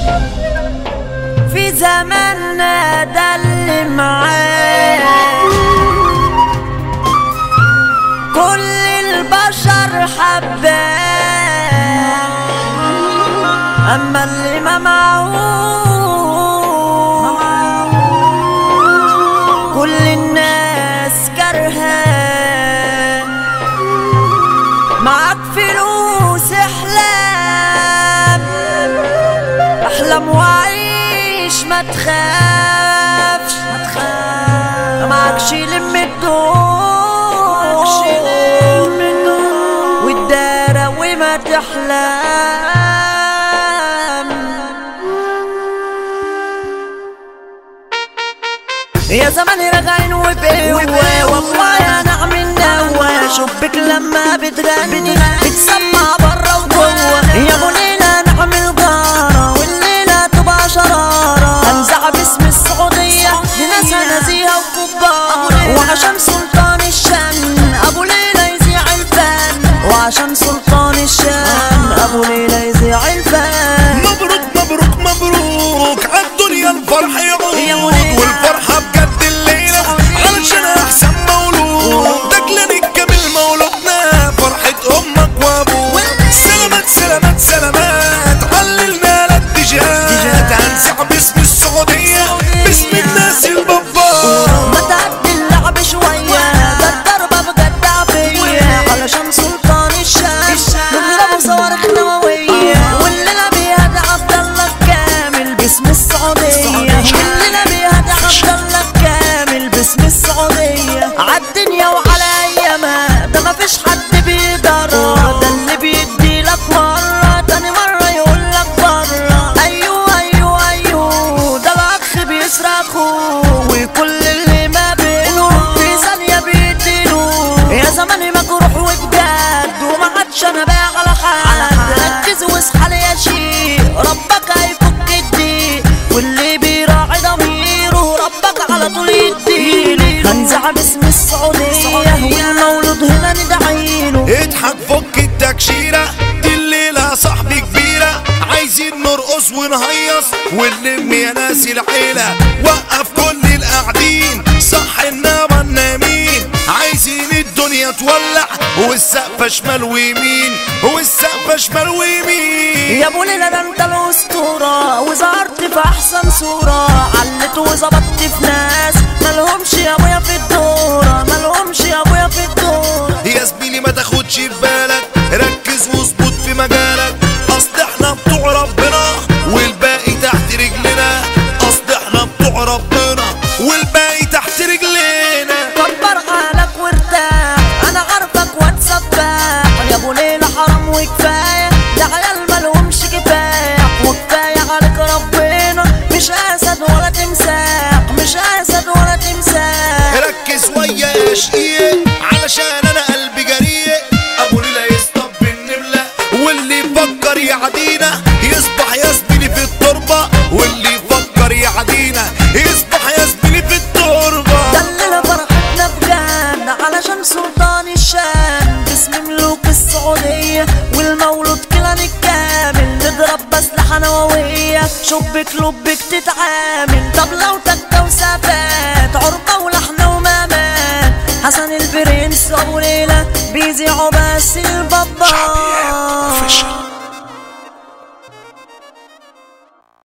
في زماننا ده اللي معاه كل البشر حباه اما اللي ما معهوش كل الناس كرهاه معاك فلوس احلام احلم وعيش ما تخافش ما تخافش معكش لم الدور والدارة وما تحلم يا زمان راجعين وبقوة والله يا نعم النوى شبك لما بتغني بتسمع برا وجوه يا ابو ليلى نعمل جارة والليلة تبقى شرارة هنزع باسم السعودية لناس نزيهة وكبار وعشان سلطان الشن ابو ليلى يذيع الفن وعشان سلطان الشن ابو ليلى يذيع الفن مبروك مبروك مبروك عالدنيا الفرح يا يعود ولينا. والفرحة بجد الليلة علشان أحسن مولود دجلان الجميل مولودنا فرحة أمك وأبوك سلامات سلامات سلامات عللنا للاتجاهات هنسع باسم السعودية باسم الناس البابا ما تعدي اللعب شوية ده الضربة بجد عافية علشان سلطان الشام نضربه صواريخ نووية والليلة بيهدى عبد الله كامل باسم السعودية والليلة بيهدى عبد الله كامل باسم السعودية عالدنيا وعلى أيامها ده مفيش حد بيقدرها ده اللي بيدي لك مرة تاني مرة يقول لك برا أيوه أيوه أيوه ده الأخ بيصرخوا وكل اللي ما بينه في ثانية بيديله يا زماني مجروح وبجد وما عادش أنا بايع على حد ركز واصحى يا شيخ ربك هيفك الضيق واللي بيراعي ضميره ربك على طول يديله هنزع باسم السعودية والمولود هنا ندعيله اضحك فك التكشيرة دي الليلة صاحبي كبيرة عايزين نرقص ونهيص ونلم يا ناس العيلة وقف كل القاعدين صح انما النايمين عايزين الدنيا تولع والسقف شمال ويمين والسقف شمال ويمين يا ابو ليلى ده انت الاسطورة وظهرت في احسن صورة علت وظبطت في ناس مالهمش يا ابويا في الدورة مالهمش يا ابويا في الدورة يا زميلي ما تاخدش في بالك ركز واظبط في مجالك اصل احنا بتوع ربنا والباقي تحت رجلنا اصل احنا بتوع ربنا والباقي تحت رجلنا كبر حالك وارتاح انا عارفك واتسبح يا ابو ليلى حرام وكفاية ده عيال مالهمش كفاية وكفاية عليك ربنا مش اسد ولا تمساح مش اسد ولا تمساح ركز ويا يا شقيق علشان انا قلبي جريء ابو ليلى يصطب النملة واللي يفكر يعدينا يصبح يا زميلي في التربة واللي يفكر يعدينا يصبح يا زميلي في التربة دلنا فرحتنا بجد علشان سلطان الشام باسم ملوك السعودية والمولود كلان الكامل نضرب بأسلحة نووية شبك لبك تتعامل طب لو تكة وسافات عربة ولحن ومامان حسن البرنس أبو ليلى بيذيعوا بس البابا